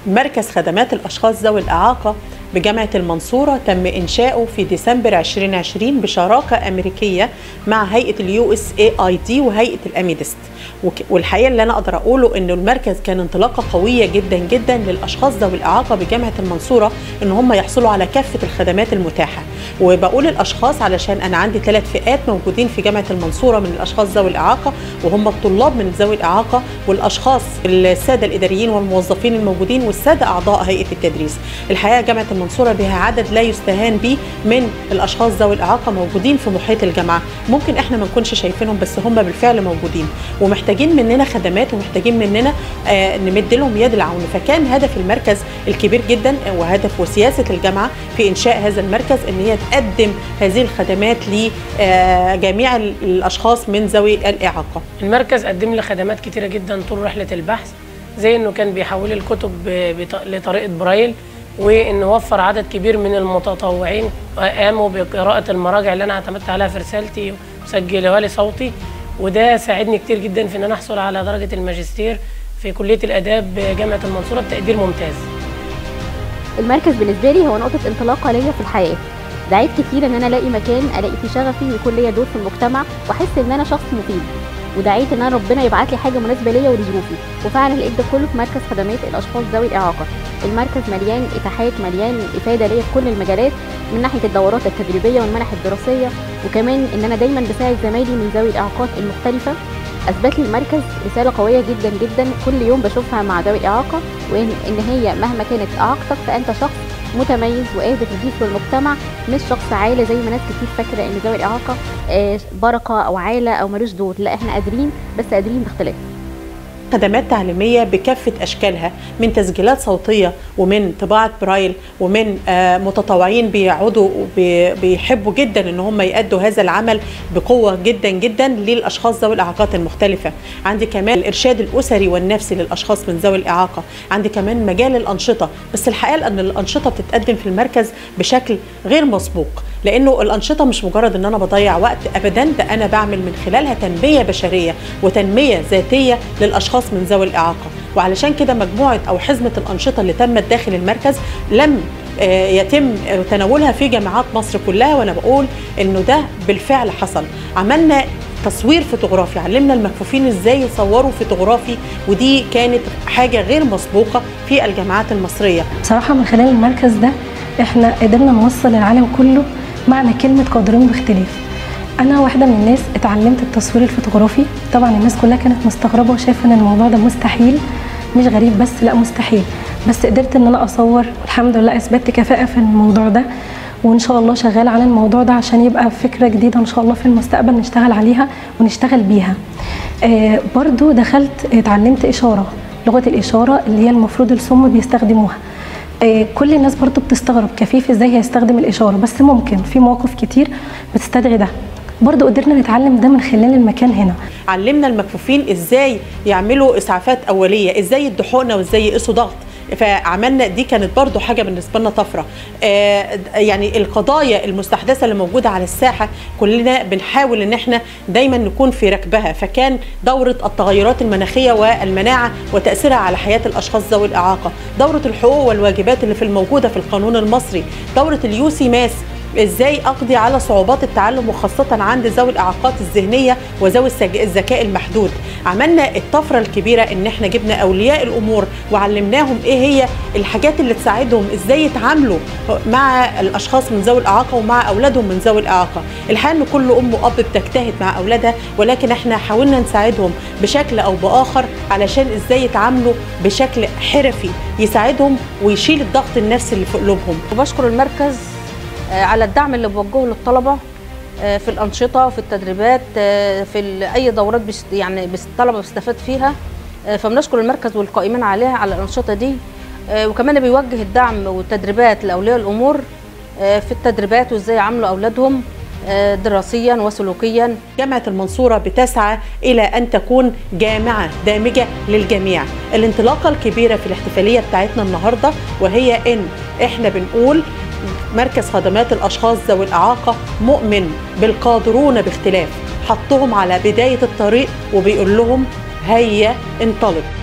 مركز خدمات الأشخاص ذوي الإعاقة بجامعة المنصورة تم إنشاؤه في ديسمبر 2020 بشراكة أمريكية مع هيئة اليو اس اي اي دي وهيئة الأميدست والحقيقة اللي أنا أقدر أقوله إنه المركز كان انطلاقة قوية جدا جدا للأشخاص ذوي الإعاقة بجامعة المنصورة إن هم يحصلوا على كافة الخدمات المتاحة وبقول الأشخاص علشان أنا عندي ثلاث فئات موجودين في جامعة المنصورة من الأشخاص ذوي الإعاقة وهم الطلاب من ذوي الإعاقة والأشخاص السادة الإداريين والموظفين الموجودين والسادة أعضاء هيئة التدريس الحقيقة جامعة المنصورة بها عدد لا يستهان به من الأشخاص ذوي الإعاقة موجودين في محيط الجامعة ممكن إحنا ما نكونش شايفينهم بس هم بالفعل موجودين ومحتاجين مننا خدمات ومحتاجين مننا آه نمد لهم يد العون فكان هدف المركز الكبير جدا وهدف وسياسة الجامعة في إنشاء هذا المركز إن هي تقدم هذه الخدمات لجميع الأشخاص من ذوي الإعاقة المركز قدم لي خدمات كتيرة جدا طول رحلة البحث زي إنه كان بيحول الكتب لطريقة برايل وإنه وفر عدد كبير من المتطوعين قاموا بقراءة المراجع اللي أنا اعتمدت عليها في رسالتي وسجلوها لي صوتي وده ساعدني كتير جدا في إن أنا أحصل على درجة الماجستير في كلية الآداب جامعة المنصورة بتقدير ممتاز. المركز بالنسبة لي هو نقطة انطلاقة ليا في الحياة. دعيت كتير ان انا الاقي مكان الاقي فيه شغفي ويكون ليا دور في المجتمع واحس ان انا شخص مفيد ودعيت ان انا ربنا يبعت لي حاجه مناسبه ليا ولظروفي وفعلا لقيت ده كله في مركز خدمات الاشخاص ذوي الاعاقه المركز مليان اتاحات مليان افاده ليا في كل المجالات من ناحيه الدورات التدريبيه والمنح الدراسيه وكمان ان انا دايما بساعد زمايلي من ذوي الاعاقات المختلفه اثبت لي المركز رساله قويه جدا جدا كل يوم بشوفها مع ذوي الاعاقه وان ان هي مهما كانت اعاقتك فانت شخص متميز وقادر تضيف للمجتمع مش شخص عالة زي ما ناس كتير فاكرة ان ذوي الإعاقة بركة أو عالة أو ملوش دور لا احنا قادرين بس قادرين باختلاف خدمات تعليمية بكافة أشكالها من تسجيلات صوتية ومن طباعة برايل ومن متطوعين بيقعدوا بيحبوا جدا ان هم يأدوا هذا العمل بقوة جدا جدا للأشخاص ذوي الإعاقات المختلفة عندي كمان الإرشاد الأسري والنفسي للأشخاص من ذوي الإعاقة عندي كمان مجال الأنشطة بس الحقيقة أن الأنشطة بتتقدم في المركز بشكل غير مسبوق لانه الانشطه مش مجرد ان انا بضيع وقت ابدا ده انا بعمل من خلالها تنميه بشريه وتنميه ذاتيه للاشخاص من ذوي الاعاقه وعلشان كده مجموعه او حزمه الانشطه اللي تمت داخل المركز لم يتم تناولها في جامعات مصر كلها وانا بقول انه ده بالفعل حصل عملنا تصوير فوتوغرافي علمنا المكفوفين ازاي يصوروا فوتوغرافي ودي كانت حاجه غير مسبوقه في الجامعات المصريه بصراحه من خلال المركز ده احنا قدرنا نوصل للعالم كله معنى كلمة قادرين باختلاف أنا واحدة من الناس اتعلمت التصوير الفوتوغرافي طبعا الناس كلها كانت مستغربة وشايفة إن الموضوع ده مستحيل مش غريب بس لا مستحيل بس قدرت إن أنا أصور الحمد لله أثبتت كفاءة في الموضوع ده وإن شاء الله شغالة على الموضوع ده عشان يبقى فكرة جديدة إن شاء الله في المستقبل نشتغل عليها ونشتغل بيها آه برضو دخلت اتعلمت إشارة لغة الإشارة اللي هي المفروض الصم بيستخدموها كل الناس برضو بتستغرب كفيف ازاي هيستخدم الاشاره بس ممكن في مواقف كتير بتستدعي ده برضو قدرنا نتعلم ده من خلال المكان هنا علمنا المكفوفين ازاي يعملوا اسعافات اوليه ازاي يدوا حقنه وازاي يقيسوا ضغط فعملنا دي كانت برضو حاجة بالنسبة لنا طفرة آه يعني القضايا المستحدثة اللي موجودة على الساحة كلنا بنحاول ان احنا دايما نكون في ركبها فكان دورة التغيرات المناخية والمناعة وتأثيرها على حياة الأشخاص ذوي الإعاقة دورة الحقوق والواجبات اللي في الموجودة في القانون المصري دورة اليوسي ماس ازاي اقضي على صعوبات التعلم وخاصه عند ذوي الاعاقات الذهنيه وذوي الذكاء المحدود عملنا الطفره الكبيره ان احنا جبنا اولياء الامور وعلمناهم ايه هي الحاجات اللي تساعدهم ازاي يتعاملوا مع الاشخاص من ذوي الاعاقه ومع اولادهم من ذوي الاعاقه الحقيقه ان كل ام واب بتجتهد مع اولادها ولكن احنا حاولنا نساعدهم بشكل او باخر علشان ازاي يتعاملوا بشكل حرفي يساعدهم ويشيل الضغط النفسي اللي في قلوبهم وبشكر المركز على الدعم اللي بوجهه للطلبه في الانشطه وفي التدريبات في اي دورات يعني الطلبه بيستفاد فيها فبنشكر المركز والقائمين عليها على الانشطه دي وكمان بيوجه الدعم والتدريبات لاولياء الامور في التدريبات وازاي يعاملوا اولادهم دراسيا وسلوكيا جامعة المنصورة بتسعى إلى أن تكون جامعة دامجة للجميع الانطلاقة الكبيرة في الاحتفالية بتاعتنا النهاردة وهي إن إحنا بنقول مركز خدمات الأشخاص ذوي الإعاقة مؤمن بالقادرون باختلاف حطهم على بداية الطريق وبيقول لهم هيا انطلق